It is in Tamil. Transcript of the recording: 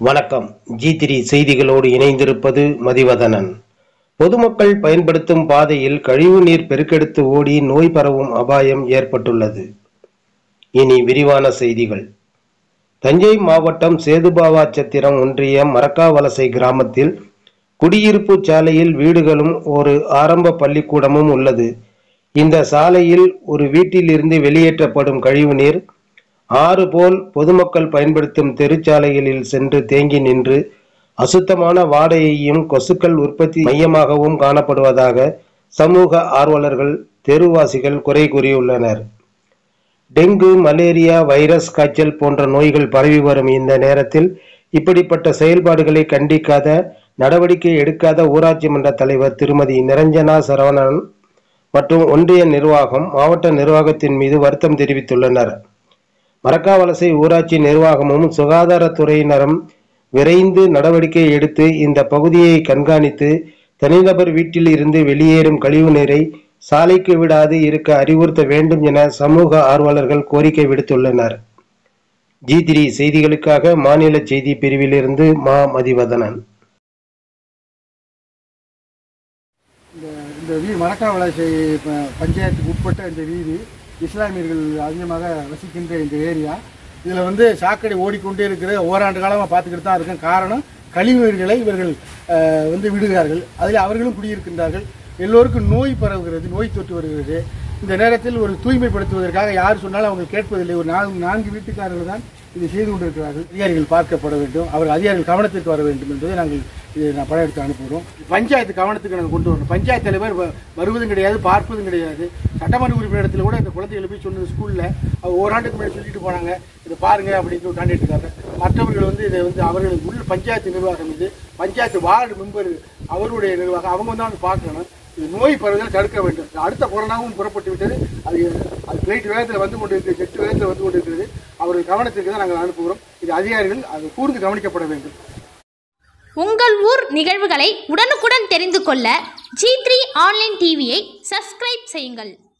வணக்கம் ஜி த்ரீ செய்திகளோடு இணைந்திருப்பது மதிவதனன் பொதுமக்கள் பயன்படுத்தும் பாதையில் கழிவுநீர் பெருக்கெடுத்து ஓடி நோய் பரவும் அபாயம் ஏற்பட்டுள்ளது இனி விரிவான செய்திகள் தஞ்சை மாவட்டம் சேதுபாவாச்சத்திரம் ஒன்றியம் மரக்காவலசை கிராமத்தில் குடியிருப்பு சாலையில் வீடுகளும் ஒரு ஆரம்ப பள்ளிக்கூடமும் உள்ளது இந்த சாலையில் ஒரு வீட்டிலிருந்து வெளியேற்றப்படும் கழிவுநீர் ஆறு போல் பொதுமக்கள் பயன்படுத்தும் தெருச்சாலைகளில் சென்று தேங்கி நின்று அசுத்தமான வாடையையும் கொசுக்கள் உற்பத்தி மையமாகவும் காணப்படுவதாக சமூக ஆர்வலர்கள் தெருவாசிகள் குறை கூறியுள்ளனர் டெங்கு மலேரியா வைரஸ் காய்ச்சல் போன்ற நோய்கள் பரவி வரும் இந்த நேரத்தில் இப்படிப்பட்ட செயல்பாடுகளை கண்டிக்காத நடவடிக்கை எடுக்காத ஊராட்சி மன்ற தலைவர் திருமதி நிரஞ்சனா சரவணன் மற்றும் ஒன்றிய நிர்வாகம் மாவட்ட நிர்வாகத்தின் மீது வருத்தம் தெரிவித்துள்ளனர் மரக்காவலசை ஊராட்சி நிர்வாகமும் சுகாதாரத்துறையினரும் விரைந்து நடவடிக்கை எடுத்து இந்த பகுதியை கண்காணித்து தனிநபர் வீட்டில் இருந்து வெளியேறும் கழிவு நீரை சாலைக்கு விடாது இருக்க அறிவுறுத்த வேண்டும் என சமூக ஆர்வலர்கள் கோரிக்கை விடுத்துள்ளனர் ஜி த்ரீ செய்திகளுக்காக மாநில செய்தி பிரிவிலிருந்து மா மதிவதனன் இந்த இந்த வீதி மணக்காவளை பஞ்சாயத்துக்கு உட்பட்ட இந்த வீதி இஸ்லாமியர்கள் அதிகமாக வசிக்கின்ற இந்த ஏரியா இதில் வந்து சாக்கடை ஓடிக்கொண்டே இருக்கிற ஓராண்டு காலமாக பார்த்துக்கிட்டு தான் இருக்கேன் காரணம் கழிவுநீர்களை இவர்கள் அஹ், வந்து விடுகிறார்கள் அதில் அவர்களும் குடியிருக்கின்றார்கள் எல்லோருக்கும் நோய் பரவுகிறது நோய் தொற்று வருகிறது இந்த நேரத்தில் ஒரு தூய்மைப்படுத்துவதற்காக யார் சொன்னாலும் அவங்க கேட்பதில்லை ஒரு நான்கு நான்கு வீட்டுக்காரர்கள் தான் இதை செய்து கொண்டிருக்கிறார்கள் அதிகாரிகள் பார்க்கப்பட வேண்டும் அவர் அதிகாரிகள் கவனத்திற்கு வர வேண்டும் என்பதை நாங்கள் இதை நான் படம் எடுத்து அனுப்புகிறோம் பஞ்சாயத்து கவனத்துக்கு நாங்கள் கொண்டு வரணும் பஞ்சாயத்து தலைவர் வ- வருவதும் கிடையாது பார்ப்பதும் கிடையாது சட்டமன்ற உறுப்பினரிடத்தில் கூட இந்த குழந்தைகளை போய் சொன்னது ஸ்கூலில் அவர் ஓராண்டுக்கு முன்னாடி சொல்லிட்டு போனாங்க இதை பாருங்க அப்படின்னு சொல்லி தாண்டிட்டு இருக்காங்க மற்றவர்கள் வந்து இதை வந்து அவர்களுக்கு உள்ள பஞ்சாயத்து நிர்வாகம் இது பஞ்சாயத்து வார்டு மெம்பர் அவருடைய நிர்வாகம் அவங்க வந்து வந்து பார்க்கணும் இது நோய் பரவுதலை தடுக்க வேண்டும் அடுத்த கொரோனாவும் புறப்பட்டு விட்டது அது அது பிளைட் வேகத்தில் வந்து கொண்டிருக்கிறது ஜெட் வேகத்தில் வந்து கொண்டிருக்கிறது அவர்கள் கவனத்திற்கு தான் நாங்கள் அனுப்புகிறோம் இது அதிகாரிகள் அது கூர்ந்து கவனிக்கப்பட வேண்டும் உங்கள் ஊர் நிகழ்வுகளை உடனுக்குடன் தெரிந்து கொள்ள ஜி த்ரீ ஆன்லைன் டிவியை சப்ஸ்கிரைப் செய்யுங்கள்